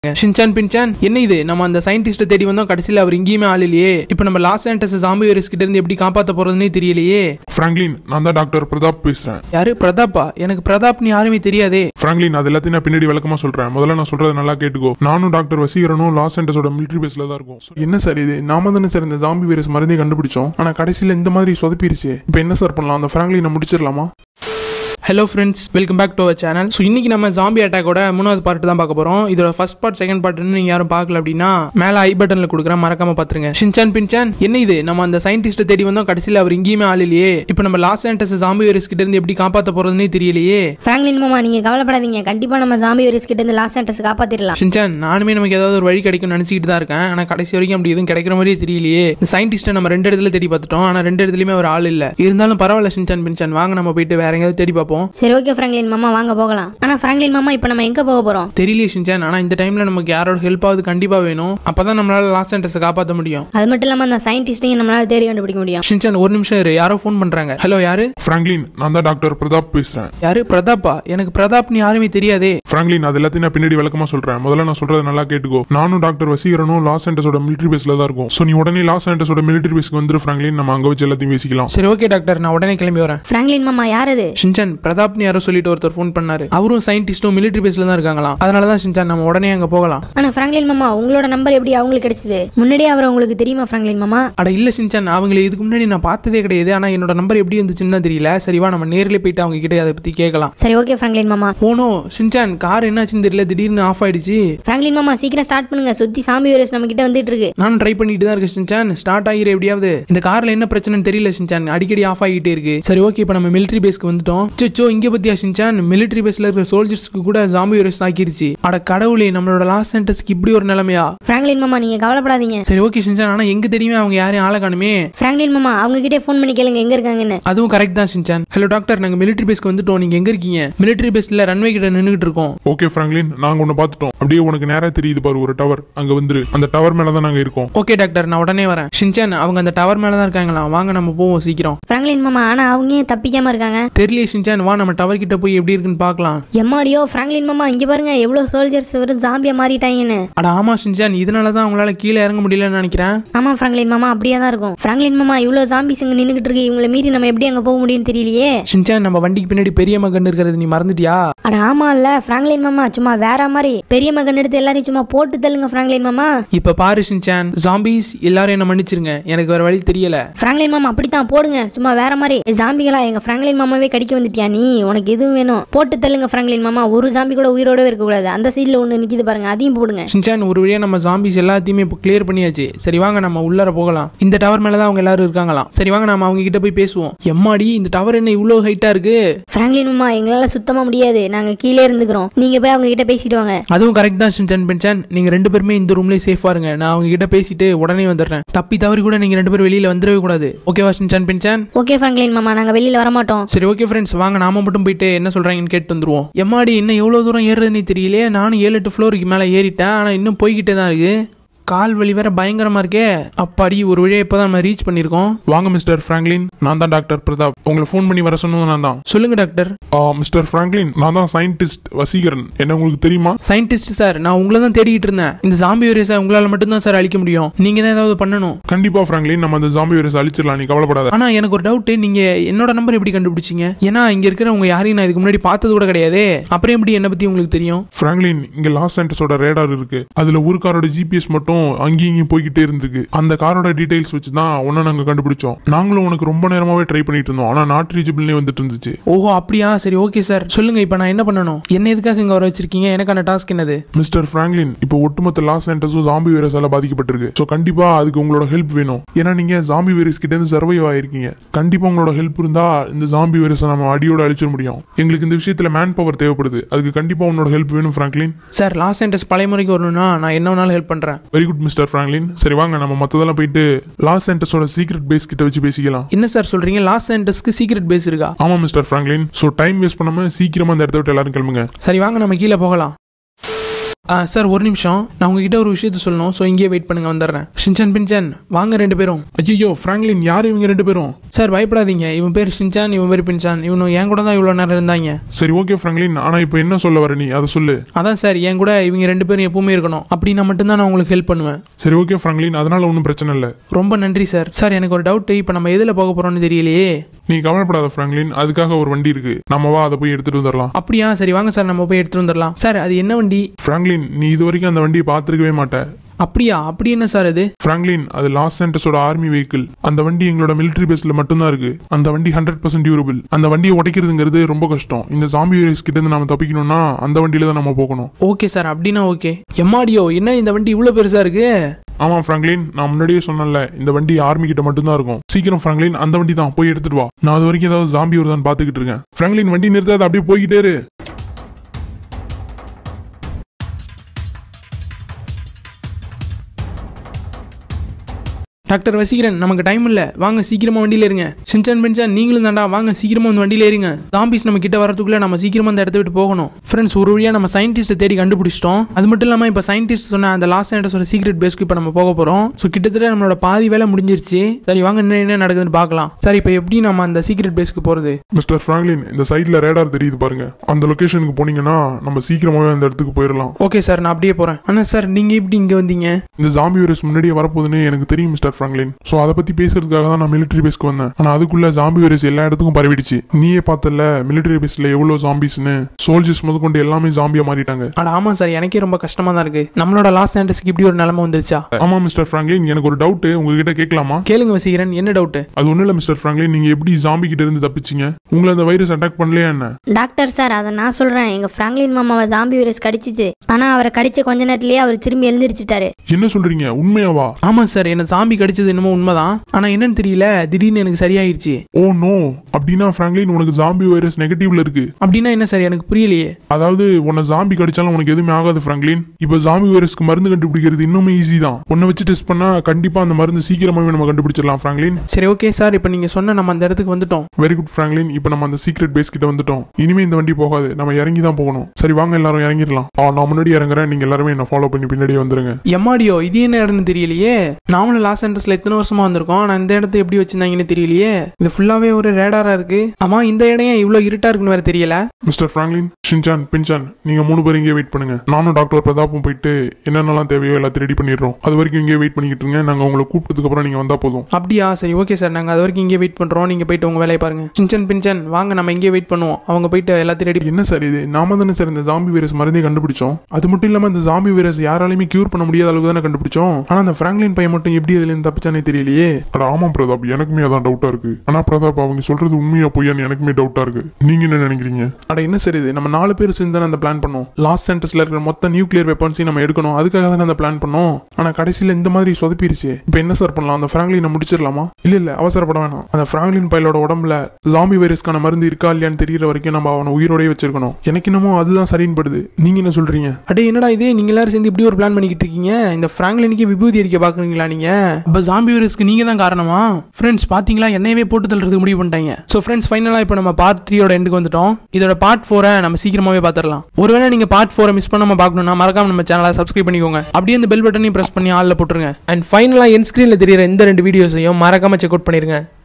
Shinchan பின்சான் என்ன இது நம்ம அந்த சயின்டிஸ்ட்டை தேடி வந்தோம் கடைசியில் அவர் இங்கேயுமே ஆள் இல்லையே இப்போ நம்ம லாஸ் ஆண்டஸ் ஜாம்பி வைரஸ் கிட்ட இருந்து எப்படி காப்பாற்ற போறதுன்னே தெரியலையே ஃப்ராங்க்லின் நான் தான் டாக்டர் பிரதாப் பேசுறேன் யாரு பிரதாப்பா எனக்கு பிரதாப்னு யாருமே தெரியாதே ஃப்ராங்க்லின் அது எல்லாத்தையும் நான் பின்னாடி விளக்கமா சொல்றேன் முதல்ல நான் சொல்றதை நல்லா கேட்டுக்கோ நானும் டாக்டர் வசீகரனும் லாஸ் ஏஞ்சல்ஸோட மிலிட்டரி பேஸ்ல தான் இருக்கும் So, என்ன சார் இது நாம தானே சார் இந்த ஜாம்பி வைரஸ் மருந்தே கண்டுபிடிச்சோம் ஆனா கடைசியில இந்த மாதிரி சொதப்பிருச்சு இப்போ என்ன சார் பண்ணலாம் அந்த ஃப்ராங்க்லினை முடிச்சிடலாமா hello friends welcome back to our channel so இன்னைக்கு நம்ம ஜாம்பி அட்டாக்கோட மூணாவது பார்ட் தான் பார்க்க போறோம் இதோட ஃபர்ஸ்ட் பார்ட் செகண்ட் பார்ட்னு நீங்க யாரும் பார்க்கல அப்படின்னா மேல ஐ பட்டன்ல கொடுக்குறேன் மறக்காம பாத்துருங்க ஷின்சான் பின்சான் என்ன இது நம்ம அந்த சயின்டிஸ்ட்டை தேடி வந்தோம் கடைசியில் அவர் இங்கேயுமே ஆள் இல்லையே இப்போ நம்ம லாஸ் ஆண்டஸ் ஜாம்பி வைரஸ் கிட்ட இருந்து எப்படி காப்பாற்ற போறதுன்னே தெரியலையே ஃப்ராங்க்லின் மாமா நீங்க கவலைப்படாதீங்க கண்டிப்பா நம்ம ஜாம்பி வைரஸ் கிட்ட இருந்து லாஸ் ஆண்டஸ் காப்பாத்திரலாம் ஷின்சான் நானுமே நமக்கு ஏதாவது ஒரு வழி கிடைக்கும்னு நினச்சிக்கிட்டு தான் இருக்கேன் ஆனால் கடைசி வரைக்கும் அப்படி எதுவும் கிடைக்கிற மாதிரியே தெரியலையே இந்த சயின்டிஸ்ட்டை நம்ம ரெண்டு இடத்துல தேடி பார்த்துட்டோம் ஆனால் ரெண்டு இடத்துலையுமே ஒரு ஆள் இல்லை இருந்தாலும் பரவாயில்ல ஷின்சான் பின்சான் வாங்க நம்ம போயிட்டு வேற எங்கேயாவது தேடி பார்ப்போம் சரி ஓகே ஃப்ராங்க்லின் மாமா வாங்க போகலாம் ஆனா ஃப்ராங்க்லின் மாமா இப்போ நம்ம எங்க போக போறோம் தெரியலையே ஷின்சான் ஆனால் இந்த டைமில் நமக்கு யாரோட ஹெல்ப் ஆகுது கண்டிப்பாக வேணும் அப்போ தான் நம்மளால லாஸ்ட் சென்டர்ஸை காப்பாற்ற முடியும் அது மட்டும் இல்லாம அந்த சயின்டிஸ்டையும் நம்மளால தேடி கண்டுபிடிக்க முடியும் ஷின்சான் ஒரு நிமிஷம் இரு யாரோ ஃபோன் பண்ணுறாங்க ஹலோ யாரு ஃப்ராங்க்லின் நான் தான் டாக்டர் பிரதாப் பேசுறேன் யாரு பிரதாப்பா எனக்கு பிரதாப்னு யாருமே தெரியாதே ஃப்ராங்க்லின் அது எல்லாத்தையும் நான் பின்னாடி விளக்கமா சொல்றேன் முதல்ல நான் சொல்றதை நல்லா கேட்டுக்கோ நானும் டாக்டர் வசீகரனும் லாஸ் ஏஞ்சல்ஸோட மிலிட்டரி பேஸ்ல தான் இருக்கும் ஸோ நீ உடனே லாஸ் ஏஞ்சல்ஸோட மிலிட்டரி பேஸ்க்கு வந்துரு ஃப்ராங்க்லின் நம்ம அங்க வச்சு எல்லாத்தையும் பேசிக்கலாம் சரி ஓகே டாக்டர் நான் உடனே கிளம்பி வரேன் ஃப்ராங்க்லின் மாமா யார் அது ஷின்சான் பிரதாப்னு யாரோ சொல்லிட்டு ஒருத்தர் ஃபோன் பண்ணாரு அவரும் சயின்டிஸ்டும் மிலிட்டரி பேஸ்ல தான் இருக்காங்களாம் அதனால தான் ஷின்சான் நம்ம உடனே அங்கே போகலாம் ஆனா ஃப்ராங்க்லின் மாமா உங்களோட நம்பர் எப்படி அவங்களுக்கு கிடைச்சது முன்னாடியே அவர் உங்களுக்கு தெரியுமா ஃப்ராங்க்லின் மாமா அட இல்ல சின்சான் அவங்களை இதுக்கு முன்னாடி நான் பார்த்ததே கிடையாது ஆனா என்னோட நம்பர் எப்படி வந்துச்சுன்னு தான் தெரியல சரிவா நம்ம நேர்ல போயிட்டு அவங்க கிட்ட அதை பத்தி கேட்கலாம் சரி ஓகே ஃப்ராங்க்லின் மாமா போனோ சின்சான் கார் என்னாச்சுன்னு தெரியல திடீர்னு ஆஃப் ஆயிடுச்சு ஃப்ராங்க்லின் மாமா சீக்கிரம் ஸ்டார்ட் பண்ணுங்க சுத்தி சாம்பி வைரஸ் நம்ம கிட்ட வந்துட்டு இருக்கு நானும் ட்ரை பண்ணிட்டு தான் இருக்கேன் சின்சான் ஸ்டார்ட் ஆகிற எப்படியாவது இந்த கார்ல என்ன பிரச்சனைன்னு தெரியல சின்சான் அடிக்கடி ஆஃப் ஆகிட்டே இருக்கு சரி ஓகே இப்போ நம்ம மிலிட்டரி பேஸ்க்கு வந்துட்டோம் சோ இங்க பத்தியா சின்சான் மிலிட்டரி பேஸ்ல இருக்கிற சோல்ஜர்ஸ்க்கு கூட ஜாம்பி வைரஸ் தாக்கிருச்சு அட கடவுளே நம்மளோட லாஸ்ட் சென்டர்ஸ்க்கு இப்படி ஒரு நிலைமையா ஃப்ராங்க்லின் மாமா நீங்க கவலைப்படாதீங்க சரி ஓகே சின்சான் ஆனா எங்க தெரியுமே அவங்க யாரையும் ஆளை காணுமே ஃப்ராங்க்லின் மாமா அவங்க கிட்டே ஃபோன் பண்ணி கேளுங்க எங்க இருக்காங்கன்னு அதுவும் கரெக்ட் தான் சின்சான் ஹலோ டாக்டர் நாங்க மிலிட்டரி பேஸ்க்கு வந்துட்டோம் நீங்க எங்க இருக்கீங்க மிலிட்டரி பேஸ்ல ரன்வே கிட்ட நின்னுகிட்டு இருக்கோம் ஓகே ஃப்ராங்க்லின் நாங்க ஒன்னு பார்த்துட்டோம் அப்படியே உனக்கு நேரா தெரியுது பாரு ஒரு டவர் அங்க வந்துரு அந்த டவர் மேல தான் நாங்க இருக்கோம் ஓகே டாக்டர் நான் உடனே வரேன் ஷின்சான் அவங்க அந்த டவர் மேல தான் இருக்காங்களா வாங்க நம்ம போவோம் சீக்கிரம் ஃப்ராங்க்லின் மாமா ஆனா அவங்க ஏன் தப்பிக்காம இருக்காங்க தெரியல ஷின்சான் வா நம்ம டவர் கிட்ட போய் எப்படி இருக்குன்னு பார்க்கலாம் எம்மாடியோ ஃப்ராங்க்லின் மாமா இங்க பாருங்க எவ்வளவு சோல்ஜர்ஸ் வெறும் ஜாம்பியா மாறிட்டாங்கன்னு அட ஆமா ஷின்சான் இதனால தான் அவங்களால கீழே இறங்க முடியலன்னு நினைக்கிறேன் ஆமா ஃப்ராங்க்லின் மாமா அப்படியே தான் இருக்கும் ஃப்ராங்க்லின் மாமா இவ்வளவு ஜாம்பிஸ் இங்க நின்னுகிட்டு இருக்கு இவங்களை மீறி நம்ம எப்படி அங்க போக முடியும்னு தெரியலையே ஷின்சான் நம்ம வண்டிக்கு பின்னாடி பெரிய மகன் இருக்கிறது நீ மறந்துட்டியா அட ஆமா இல்ல ஃப்ராங்க்லின் மாமா சும்மா வேற மாதிரி பெரிய மகன் எடுத்து எல்லாரையும் சும்மா போட்டு தள்ளுங்க ஃப்ராங்க்லின் மாமா இப்ப பாரு ஷின்சான் ஜாம்பிஸ் எல்லாரும் என்ன மன்னிச்சிருங்க எனக்கு வேற வழி தெரியல ஃப்ராங்க்லின் மாமா அப்படித்தான் போடுங்க சும்மா வேற மாதிரி ஏய், ஜாம்பிகளா எங்க ஃப்ராங்க்லின் மாமாவே கடிக்க வந்துட்டியா நீ உனக்கு எதுவும் வேணும் போட்டு தள்ளுங்க ஃப்ராங்க்லின் மாமா ஒரு ஜாம்பி கூட உயிரோடவே இருக்க கூடாது அந்த சைடுல ஒண்ணு நிக்குது பாருங்க அதையும் போடுங்க ஷின்சான் ஒரு வழியா நம்ம ஜாம்பிஸ் எல்லாத்தையுமே இப்போ கிளியர் பண்ணியாச்சு சரி வாங்க நம்ம உள்ளார போகலாம் இந்த டவர் மேல தான் அவங்க எல்லாரும் இருக்காங்களாம் சரி வாங்க நம்ம அவங்க கிட்ட போய் பேசுவோம் எம்மாடி இந்த டவர் என்ன இவ்வளவு ஹைட்டா இருக்கு ஃப்ராங்க்லின் மாமா எங்களால சுத்தமா முடியாது நாங்க கீழே இருந்துக்கிறோம் நீங்க போய் அவங்க கிட்ட பேசிட்டு வாங்க அதுவும் கரெக்ட் தான் ஷின்சான் பென்சான் நீங்க ரெண்டு பேருமே இந்த ரூம்லயே சேஃபா இருங்க நான் அவங்க கிட்ட பேசிட்டு உடனே வந்துடுறேன் தப்பி தவறி கூட நீங்க ரெண்டு பேரும் வெளியில வந்துடவே கூடாது ஓகேவா ஷின்சான் பென்சான் ஓகே ஃப்ராங்க்லின் மாமா நாங்க வெளியில வர மாட்டோம் சரி ஓகே ஃப்ரெண்ட்ஸ் வாங்க நாம மட்டும் போயிட்டு என்ன சொல்றாங்கன்னு கேட்டு வந்துருவோம் எம்மாடி இன்னும் எவ்வளவு தூரம் ஏறுறதுன்னு தெரியலையே நானும் ஏழு எட்டு ஃப்ளோருக்கு மேலே ஏறிட்டேன் ஆனா இன்னும் போய்கிட்டே தான் இருக்கு கால் வலி வேற பயங்கரமா இருக்கே அப்பாடி ஒரு வழியா இப்பதான் நம்ம ரீச் பண்ணிருக்கோம் வாங்க மிஸ்டர் ஃப்ராங்க்லின் நான் தான் டாக்டர் பிரதாப் உங்களை ஃபோன் பண்ணி வர சொன்னது நான் தான் சொல்லுங்க டாக்டர் ஆ, மிஸ்டர் ஃப்ராங்க்லின் நான் தான் சயின்டிஸ்ட் வசீகரன் என்ன உங்களுக்கு தெரியுமா சயின்டிஸ்ட் சார் நான் உங்களை தான் தேடிட்டு இருந்தேன் இந்த ஜாம்பி வைரஸை உங்களால மட்டும்தான் சார் அழிக்க முடியும் நீங்க தான் ஏதாவது பண்ணணும் கண்டிப்பா ஃப்ராங்க்லின் நம்ம அந்த ஜாம்பி வைரஸ் அழிச்சிடலாம் நீ கவலைப்படாத ஆனா எனக்கு ஒரு டவுட் நீங்க என்னோட நம்பர் எப்படி கண்டுபிடிச்சீங்க ஏன்னா இங்க இருக்கிறவங்க யாரையும் நான் இதுக்கு முன்னாடி பார்த்தது கூட கிடையாதே அப்புறம் எப்படி என்ன பத்தி உங்களுக்கு தெரியும் ஃப்ராங்க்லின் இங்க லாஸ் சென்டர்ஸோட ரேடார் இருக்கு அதுல ஒரு காரோட ஜிபிஎஸ் மட்டும் அங்கேயும் இங்கேயும் போய்கிட்டே இருந்திருக்கு அந்த காரோட டீடைல்ஸ் வச்சு தான் உன்னை நாங்க கண்டுபிடிச்சோம் நாங்களும் உனக்கு ரொம்ப நேரமாவே ட்ரை பண்ணிட்டு இருந்தோம் ஆனா நாட் ரீச்சபிள்னே வந்துட்டு இருந்துச்சு ஓஹோ அப்படியா சரி ஓகே சார் சொல்லுங்க இப்போ நான் என்ன பண்ணணும் என்ன எதுக்காக இங்க வர வச்சிருக்கீங்க எனக்கான டாஸ்க் என்னது மிஸ்டர் ஃப்ராங்க்லின் இப்போ ஒட்டுமொத்த லாஸ் சென்டர்ஸும் ஜாம்பி வைரஸால பாதிக்கப்பட்டிருக்கு ஸோ கண்டிப்பா அதுக்கு உங்களோட ஹெல்ப் வேணும் ஏன்னா நீங்க ஜாம்பி வைரஸ் கிட்ட இருந்து சர்வைவ் ஆயிருக்கீங்க கண்டிப்பா உங்களோட ஹெல்ப் இருந்தா இந்த ஜாம்பி வைரஸை நம்ம அடியோட அழிச்சிட முடியும் எங்களுக்கு இந்த விஷயத்துல மேன் பவர் தேவைப்படுது அதுக்கு கண்டிப்பா உன்னோட ஹெல்ப் வேணும் ஃப்ராங்க்லின் சார் லாஸ் சென்டர்ஸ் பழைய முறைக்கு வரணும்னா நான் என்ன வேணாலும் ஹெல்ப் பண்றேன் வெரி குட் மிஸ்டர் ஃப்ராங்க்லின் சரி வாங்க நம்ம மத்ததெல்லாம் போயிட்டு லாஸ் சென்டர்ஸோட சீக்ரெட் பேஸ் கிட்ட வச்சு பேசிக்கலாம் என்ன சார் சொல்றீங்க லாஸ் சென்டர்ஸ்க்கு சீக்ரெட் பேஸ் இருக்கா ஆமா mister Franklin so time waste பண்ணாம சீக்கிரமா அந்த இடத்த விட்டு எல்லாரும் கிளம்புங்க சரி வாங்க நம்ம கீழே போகலாம் ஆ சார் ஒரு நிமிஷம் நான் உங்ககிட்ட ஒரு விஷயத்த சொல்லணும் ஸோ இங்கேயே வெயிட் பண்ணுங்க வந்துடுறேன் ஷின்சான் பின்சான் வாங்க ரெண்டு பேரும் ஐயோ ஃப்ராங்க்லின் யார் இவங்க ரெண்டு பேரும் சார் பயப்படாதீங்க இவன் பேர் ஷின்சான் இவன் பேர் பின்சான் இவனும் என் கூட தான் இவ்வளோ நேரம் இருந்தாங்க சரி ஓகே ஃப்ராங்க்லின் ஆனா இப்போ என்ன சொல்ல வர நீ அதை சொல்லு அதான் சார் என் கூட இவங்க ரெண்டு பேரும் எப்பவுமே இருக்கணும் அப்படின்னா மட்டும்தான் நான் உங்களுக்கு ஹெல்ப் பண்ணுவேன் சரி ஓகே ஃப்ராங்க்லின் அதனால ஒன்றும் பிரச்சனை இல்லை ரொம்ப நன்றி சார் சார் எனக்கு ஒரு டவுட் இப்போ நம்ம எதில் போக போகிறோம்னு தெரியலையே நீ கவலைப்படாத ஃப்ராங்க்லின் அதுக்காக ஒரு வண்டி இருக்கு நம்ம வா அதை போய் எடுத்துட்டு வந்துடலாம் அப்படியா சரி வாங்க சார் நம்ம போய் எடுத்துட்டு வந்துடலாம் சார் அது என்ன வண்டி ஃப்ராங்க்லின் நீ இது வரைக்கும் அந்த வண்டியை பார்த்துருக்கவே மாட்ட அப்படியா அப்படி என்ன சார் அது ஃப்ராங்க்லின் அது லாஸ் சென்டர்ஸோட ஆர்மி வெஹிக்கிள் அந்த வண்டி எங்களோட மிலிட்டரி பேஸ்ல மட்டும்தான் இருக்கு அந்த வண்டி ஹண்ட்ரட் பர்சன்ட் டியூரபிள் அந்த வண்டியை உடைக்கிறதுங்கிறது ரொம்ப கஷ்டம் இந்த ஜாம்பி வைரஸ் கிட்ட இருந்து நாம தப்பிக்கணும்னா அந்த வண்டியில தான் நம்ம போகணும் ஓகே சார் அப்படின்னா ஓகே எம்மாடியோ என்ன இந்த வண்டி இவ்வளோ பெருசாக இருக்கு ஆமா ஃப்ராங்க்லின் நான் முன்னாடியே சொன்னேன்ல இந்த வண்டி ஆர்மி கிட்ட மட்டும்தான் இருக்கும் சீக்கிரம் ஃப்ராங்க்லின் அந்த வண்டி தான் போய் எடுத்துட்டு வா நான் அது வரைக்கும் ஏதாவது ஜாம்பி வருதான்னு பாத்துக்கிட்டு இருக்கேன் ஃப்ராங்க்லின் வண்டி நிறுத்தாத அப்படியே போய்கிட்டே இரு டாக்டர் வசீகரன் நமக்கு டைம் இல்லை வாங்க சீக்கிரமா வண்டியில இருங்க சின்சான் பென்சான் நீங்களும் தாண்டா வாங்க சீக்கிரமா வந்து வண்டியில இருங்க ஜாம்பிஸ் நம்ம கிட்ட வரதுக்குள்ள நம்ம சீக்கிரமா அந்த இடத்த விட்டு போகணும் ஃப்ரெண்ட்ஸ் ஒரு வழியா நம்ம சயின்டிஸ்ட்டை தேடி கண்டுபிடிச்சிட்டோம் அது மட்டும் இல்லாம இப்போ சயின்டிஸ்ட் சொன்ன அந்த லாஸ் ஏண்டஸோட சீக்ரெட் பேஸ்க்கு இப்போ நம்ம போக போறோம் ஸோ கிட்டத்தட்ட நம்மளோட பாதி வேலை முடிஞ்சிருச்சு சரி வாங்க என்ன என்ன நடக்குதுன்னு பார்க்கலாம் சரி இப்போ எப்படி நம்ம அந்த சீக்ரெட் பேஸ்க்கு போறது மிஸ்டர் ஃப்ராங்க்லின் இந்த சைட்ல ரேடார் தெரியுது பாருங்க அந்த லொகேஷனுக்கு போனீங்கன்னா நம்ம சீக்கிரமாவே அந்த இடத்துக்கு போயிடலாம் ஓகே சார் நான் அப்படியே போறேன் ஆனா சார் நீங்க எப்படி இங்க வந்தீங்க இந்த ஜாம்பி வைரஸ் முன்னாடியே வரப்போகுதுன்னு எனக்கு தெரியும் மிஸ்டர் ஃப்ராங்க்லின் ஸோ அதை பத்தி பேசுறதுக்காக தான் நான் மிலிட்டரி பேஸ்க்கு வந்தேன் ஆனா அதுக்குள்ள ஜாம்பி வைரஸ் எல்லா இடத்துக்கும் பரவிடுச்சு நீயே பார்த்தல மிலிட்டரி பேஸ்ல எவ்வளவு ஜாம்பிஸ்னு சோல்ஜர்ஸ் முதற்கொண்டு எல்லாமே ஜாம்பியா மாறிட்டாங்க அட ஆமா சார் எனக்கே ரொம்ப கஷ்டமா தான் இருக்கு நம்மளோட லாஸ் ஏண்டஸ்க்கு இப்படி ஒரு நிலைமை வந்துருச்சா ஆமா மிஸ்டர் ஃப்ராங்க்லின் எனக்கு ஒரு டவுட் உங்ககிட்ட கேட்கலாமா கேளுங்க வசீகரன் என்ன டவுட் அது ஒண்ணும் இல்ல மிஸ்டர் ஃப்ராங்க்லின் நீங்க எப்படி ஜாம்பி கிட்ட இருந்து தப்பிச்சீங்க உங்களை அந்த வைரஸ் அட்டாக் பண்ணலையா என்ன டாக்டர் சார் அதை நான் சொல்கிறேன் எங்கள் ஃப்ராங்க்லின் மாமாவை ஜாம்பி வைரஸ் கடிச்சிச்சு ஆனால் அவரை கடிச்ச கொஞ்ச நேரத்திலேயே அவர் திரும்பி எழுந்திரிச்சிட்டாரு என்ன சொல்றீங்க உண்மையாவா ஆமா சார் என்ன சாம்பி கடிச்சது என்னமோ உண்மைதான் ஆனா என்னன்னு தெரியல திடீர்னு எனக்கு சரியாயிருச்சு ஓ நோ அப்படின்னா ஃப்ராங்க்லின் உனக்கு ஜாம்பி வைரஸ் நெகட்டிவ்ல இருக்கு அப்படின்னா என்ன சார் எனக்கு புரியலையே அதாவது உன்னை ஜாம்பி கடிச்சாலும் உனக்கு எதுவுமே ஆகாது ஃப்ராங்க்லின் இப்போ ஜாம்பி வைரஸ்க்கு மருந்து கண்டுபிடிக்கிறது இன்னுமே ஈஸி தான் உன்னை வச்சு டெஸ்ட் பண்ணா கண்டிப்பா அந்த மருந்து சீக்கிரமாவே நம்ம கண்டுபிடிச்சிடலாம் ஃப்ராங்க்லின் சரி ஓகே சார் இப்போ நீங்க சொன்ன நம்ம அந்த இடத்துக்கு வந்துட்டோம் வெரி குட் ஃப்ராங்க்லின் இப்போ நம்ம அந்த சீக்ரெட் பேஸ் கிட்ட வந்துட்டோம் இனிமே இந்த வண்டி போகாது நம்ம இறங்கி தான் போகணும் சரி வாங்க எல்லாரும் இறங்கிடலாம் ஆ நான் முன்னாடி இறங்குறேன் நீங்க எல்லாருமே என்ன ஃபாலோ பண்ணி பின்னாடியே வந்துருங்க எம்மாடியோ இது என்ன இடம்னு தெரியலையே நாமளும் லாஸ் ஏண்டஸ்ல எத்தனை வருஷமா வந்திருக்கோம் ஆனா இந்த இடத்த எப்படி வச்சிருந்தாங்கன்னு தெரியலையே இது ஃபுல்லாவே ஒரு ரேடாரா இருக்கு ஆமா இந்த இடம் ஏன் இவ்வளவு இருட்டா இருக்குன்னு வேற தெரியல மிஸ்டர் ஃப்ராங்க்லின் ஷின்சான் பின்சான் நீங்க மூணு பேரும் இங்கே வெயிட் பண்ணுங்க நானும் டாக்டர் பிரதாப்பும் போயிட்டு என்னென்னலாம் தேவையோ எல்லாத்தையும் ரெடி பண்ணிடுறோம் அது வரைக்கும் இங்கே வெயிட் பண்ணிக்கிட்டு இருங்க நாங்க உங்களை கூப்பிட்டதுக்கு அப்புறம் நீங்க வந்தா போதும் அப்படியா சரி ஓகே சார் நாங்க அது வரைக்கும் இங்கே வெயிட் பண்றோம் நீங்க போயிட்டு உங்க வேலையை பாருங்க சின்சன் பின்சன் வாங்க நம்ம இங்கே வெயிட் பண்ணுவோம் அவங்க போயிட்டு எல்லாத்தையும் ரெடி என்ன சார் இது நாம தானே சார் இந்த ஜாம்பி வைரஸ் மருந்தே கண்டுபிடிச்சோம் அது மட்டும் இல்லாம இந்த ஜாம்பி வைரஸ் யாராலையுமே கியூர் பண்ண முடியாத அளவுக்கு தானே கண்டுபிடிச்சோம் ஆனா அந்த பிராங்க்லின் பையன் மட்டும் எப்படி அதுல இருந்து தப்பிச்சானே தெரியலையே அட ஆமா பிரதாப் எனக்குமே அதான் டவுட்டா இருக்கு ஆனா பிரதாப் அவங்க சொல்றது உண்மையா பொய்யான்னு எனக்குமே டவுட்டா இருக்கு நீங்க என்ன நினைக்கிறீங்க அட என்ன சார் இது நம்ம நாலு பேர் சேர்ந்து தானே அந்த பிளான் பண்ணோம் லாஸ்ட் சென்டர்ஸ்ல இருக்கிற மொத்த நியூக்ளியர் வெப்பன்ஸையும் நம்ம எடுக்கணும் அதுக்காக தானே அந்த பிளான் பண்ணோம் ஆனா கடைசியில இந்த மாதிரி சொதப்பிருச்சு இப்போ என்ன சார் பண்ணலாம் அந்த பிராங்க்லினை முடிச்சிடலாமா இல்ல இல்ல அவசரப்பட வேணாம் அந்த பிராங்க்லின் பையலோட உடம்புல ஜாம்பி வைரஸ்க்கான மருந்து இருக்கா இல்லையான்னு தெரியற வரைக்கும் நம்ம அவனை உயிரோடயே வச்சிருக்கணும் எனக்கு என்னமோ அதுதான் சரின்னு படுது நீங்க என்ன சொல்றீங்க அடே என்னடா இது நீங்க எல்லாரும் சேர்ந்து இப்படி ஒரு பிளான் பண்ணிக்கிட்டு இருக்கீங்க இந்த பிராங்க்லினுக்கு விபூதி அடிக்க பாக்குறீங்களா நீங்க அப்ப ஜாம்பி வைரஸ்க்கு நீங்க தான் காரணமா ஃப்ரெண்ட்ஸ் பாத்தீங்களா என்னையவே போட்டு தள்ளுறதுக்கு முடிவு பண்ணிட்டாங்க ஸோ ஃப்ரெண்ட்ஸ் ஃபைனலாக இப்போ நம்ம பார்ட் த்ரீயோட எண்டுக்கு வந்துட்டோம் இதோட பார்ட் ஃபோரை நம்ம சீக்கிரமாவே பார்த்துடலாம் ஒருவேளை நீங்க பார்ட் ஃபோரை மிஸ் பண்ணாம பார்க்கணும்னா மறக்காம நம்ம சேனலை சப்ஸ்கிரைப் பண்ணிக்கோங்க அப்படியே இந்த பெல் பட்டனையும் பிரஸ் பண்ணி ஆல்ல போட்டுருங்க அண்ட் ஃபைனலாக என் ஸ்க்ரீனில் தெரியிற இந்த ரெண்டு வீடியோஸையும் மறக்காம செக் அவுட் பண்ணிருங்க